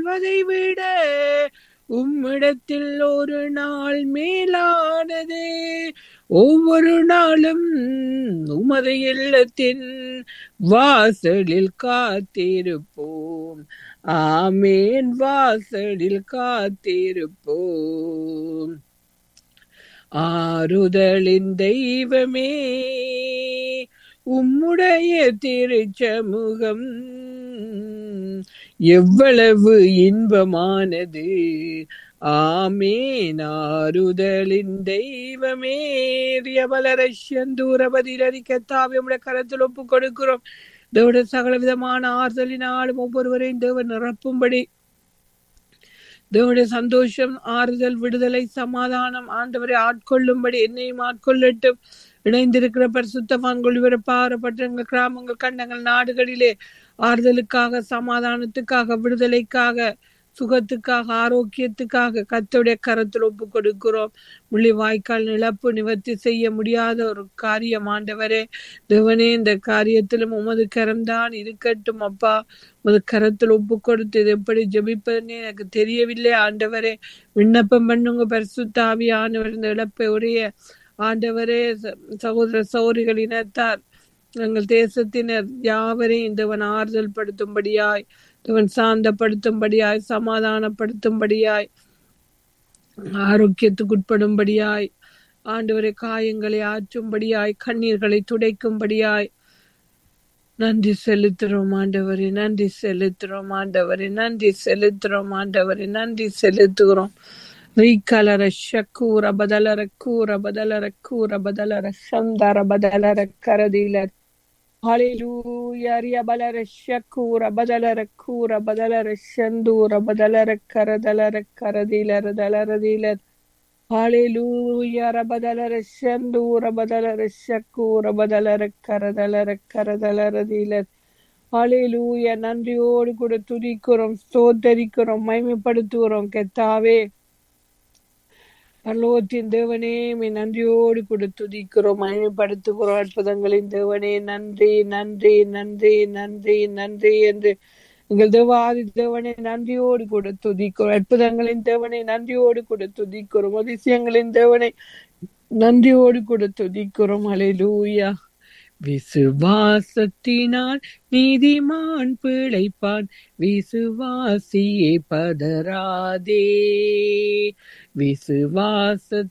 வாழ்வதை விட உம்மிடத்தில் ஒரு நாள் மேலானது ஒவ்வொரு நாளும் உமது இல்லத்தின் வாசலில் காத்திருப்போம் ஆமேன் வாசலில் காத்திருப்போம் ஆறுதலின் தெய்வமே உம்முடைய திருச்சமூகம் எவ்வளவு இன்பமானது ஆமேன் ஆறுதலின் தெய்வமே ரியபலரஷ்யந்தூரபதிரரிக்கத்தாவை உடைய கரத்தில் ஒப்பு கொடுக்கிறோம் தேவட சகல விதமான ஆறுதலினாலும் ஒவ்வொருவரையும் தேவன் நிரப்பும்படி தேவனுடைய சந்தோஷம் ஆறுதல் விடுதலை சமாதானம் ஆண்டவரை ஆட்கொள்ளும்படி என்னையும் ஆட்கொள்ளட்டும் இணைந்திருக்கிற பரிசுத்தவான்கள் இவரப்பார பட்டணங்கள் கிராமங்கள் கண்டங்கள் நாடுகளிலே ஆறுதலுக்காக சமாதானத்துக்காக விடுதலைக்காக சுகத்துக்காக ஆரோக்கியத்துக்காக கத்தோடைய கரத்தில் ஒப்பு கொடுக்கிறோம் முள்ளி வாய்க்கால் இழப்பு நிவர்த்தி செய்ய முடியாத ஒரு காரியம் ஆண்டவரே தேவனே இந்த காரியத்திலும் உமது கரம்தான் இருக்கட்டும் அப்பா உமது கரத்தில் ஒப்பு கொடுத்து இது எப்படி ஜெபிப்பதுன்னு எனக்கு தெரியவில்லை ஆண்டவரே விண்ணப்பம் பண்ணுங்க பரிசுத்தாவி ஆண்டவர் இந்த இழப்பை உடைய ஆண்டவரே சகோதர சௌரிகள் இனத்தார் எங்கள் தேசத்தினர் யாவரையும் தேவன் ஆறுதல் படுத்தும்படியாய் தேவன் சாந்தப்படுத்தும்படியாய் சமாதானப்படுத்தும்படியாய் ஆரோக்கியத்துக்குட்படும்படியாய் ஆண்டவரை காயங்களை ஆற்றும்படியாய் கண்ணீர்களை துடைக்கும்படியாய் நன்றி செலுத்துறோம் ஆண்டவரே நன்றி செலுத்துறோம் ஆண்டவரே நன்றி செலுத்துறோம் ஆண்டவரே நன்றி செலுத்துகிறோம் ரீகலர ஷக்கூர பதலர கூர பதலர கூர பதலர சந்தர பதலர கரதில ஹalleluya ரிய பலர ஷக்கூர பதலர கூர பதலர சந்தூர பதலர கரதலர கரதில தலரதில ஹalleluya ரபதலர சந்தூர பதலர ஷக்கூர பதலர கரதலர கரதலரதில ஹalleluya நன்றியோடு கூட துதிக்கிறோம் ஸ்தோத்தரிக்கிறோம் மகிமைப்படுத்துகிறோம் கெத்தாவே பரலோகத்தின் தேவனே மே நன்றியோடு கூட துதிக்கிறோம் மகிமைப்படுத்துகிறோம் அற்புதங்களின் தேவனே நன்றி நன்றி நன்றி நன்றி நன்றி என்று எங்கள் தேவாதி தேவனை நன்றியோடு கூட துதிக்கிறோம் அற்புதங்களின் தேவனை நன்றியோடு கூட துதிக்கிறோம் அதிசயங்களின் தேவனை நன்றியோடு கூட துதிக்கிறோம் அலையிலூயா விசுவாசத்தினால் நீதிமான் பிழைப்பான் விசுவாசியே பதராதே விசுவாச